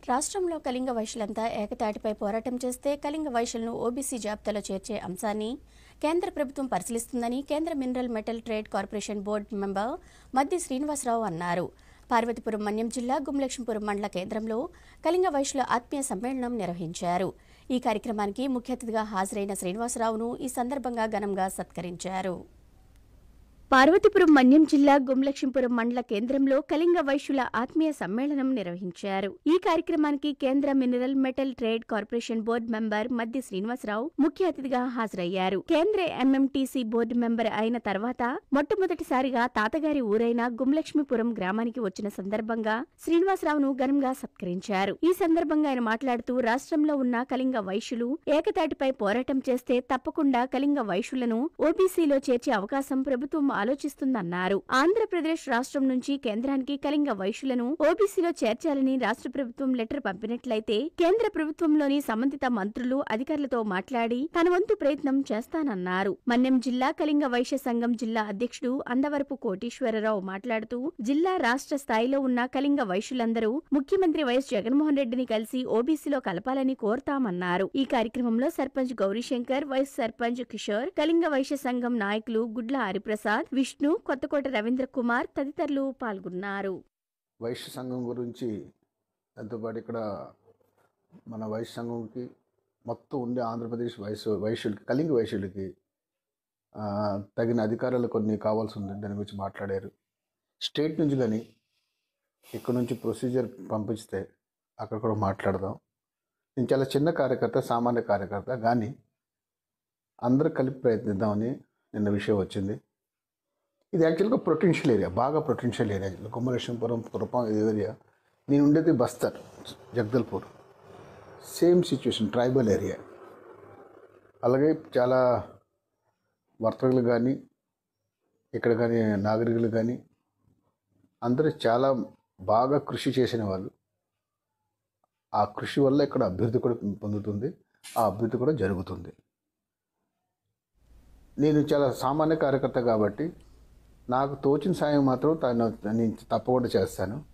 రాష్ట్రంలో కళింగ వైశ్యులంతా ఏకతాటిపై పోరాటం చేస్తే కళింగ వైశ్యులను ఓబీసీ జాబితాలో చేర్చే అంశాన్ని కేంద్ర ప్రభుత్వం పరిశీలిస్తుందని కేంద్ర mineral metal trade corporation board member Maddi Srinivasarao అన్నారు పార్వతీపురం మన్యం జిల్లా గుమ్లక్ష్మీపురం మండల కేంద్రంలో కళింగ వైశ్యుల ఆత్మీయ సమ్మేళనం నిర్వహించారు ఈ కార్యక్రమానికి ముఖ్య అతిథిగా హాజరైన శ్రీనివాసరావును ఈ సందర్భంగా ఘనంగా సత్కరించారు పార్వతీపురం మన్యం జిల్లా గుమ్లక్ష్మీపురం మండల కేంద్రంలో కళింగ వైశ్యుల ఆత్మీయ సమ్మేళనం నిర్వహించారు ఈ కార్యక్రమానికి కేంద్ర mineral metal trade corporation board member Maddi Srinivasarao ముఖ్య అతిథిగా హాజరయ్యారు కేంద్ర ఎంఎంటీసీ బోర్డు మెంబర్ అయిన తర్వాత మొట్టమొదటిసారిగా తాతగారి ఊరైన గుమ్లక్ష్మీపురం గ్రామానికి వచ్చిన సందర్భంగా శ్రీనివాసరావును ఘనంగా సత్కరించారు ఈ సందర్భంగా ఆయన మాట్లాడుతూ రాష్ట్రంలో ఉన్న కళింగ వైశ్యులు ఏకతాటిపై పోరాటం చేస్తే తప్పకుండా కళింగ వైశ్యులను ఓబీసీలో చేర్చే అవకాశం ప్రభుత్వం ఆలోచిస్తుందన్నారు ఆంధ్రప్రదేశ్ రాష్ట్రం నుంచి కేంద్రానికి కళింగ వైశ్యులను ఓబీసీలో చేర్చాలని రాష్ట్ర ప్రభుత్వం లెటర్ పంపినట్లయితే కేంద్ర ప్రభుత్వంలోని సంబంధిత మంత్రులు అధికారులతో మాట్లాడి తన వంతు ప్రయత్నం చేస్తానన్నారు మన్యం జిల్లా కళింగ వైశ్య సంఘం జిల్లా అధ్యక్షుడు అందవరపు కోటీశ్వరరావు మాట్లాడుతూ జిల్లా రాష్ట్ర స్థాయిలో ఉన్న కళింగ వైశ్యులందరూ ముఖ్యమంత్రి వైఎస్ జగన్మోహన్ రెడ్డిని కలిసి ఓబీసీలో కలపాలని కోరతామన్నారు ఈ కార్యక్రమంలో సర్పంచ్ గౌరీశంకర్ వైస్ సర్పంచ్ కిషోర్ కళింగ వైశ్య సంఘం నాయకులు గుడ్ల హరిప్రసాద్ విష్ణు కొత్తకోట రవీంద్ర కుమార్ తదితరులు పాల్గొన్నారు వైశ్య సంఘం గురించి దాంతోపాటు ఇక్కడ మన వైశ్య సంఘంకి మొత్తం ఉండే ఆంధ్రప్రదేశ్ వైశ్య వైశ్యులకి కళింగ వైశ్యులకి ఆ, తగిన అధికారాలు కొన్ని కావాల్సి ఉంది దాని గురించి మాట్లాడారు స్టేట్ నుంచి కానీ ఇక్కడ నుంచి ప్రొసీజర్ పంపిస్తే అక్కడ కూడా మాట్లాడదాం నేను చాలా చిన్న కార్యకర్త సామాన్య కార్యకర్త కానీ అందరూ కలిపి ప్రయత్నిద్దామని నిన్న విషయం వచ్చింది ఇది యాక్చువల్గా పొటెన్షియల్ ఏరియా బాగా potential area Kummareswarapuram Kurupam area నేను ఉండేది Bastar Jagdalpur same situation tribal area అలాగే చాలా వర్తకులు కానీ ఇక్కడ కానీ నాగరికులు కానీ అందరూ చాలా బాగా కృషి చేసిన వాళ్ళు ఆ కృషి వల్ల ఇక్కడ అభివృద్ధి కూడా పొందుతుంది ఆ అభివృద్ధి కూడా జరుగుతుంది నేను చాలా సామాన్య కార్యకర్త కాబట్టి నాకు తోచిన సాయం మాత్రం తను నేను తప్పకుండా చేస్తాను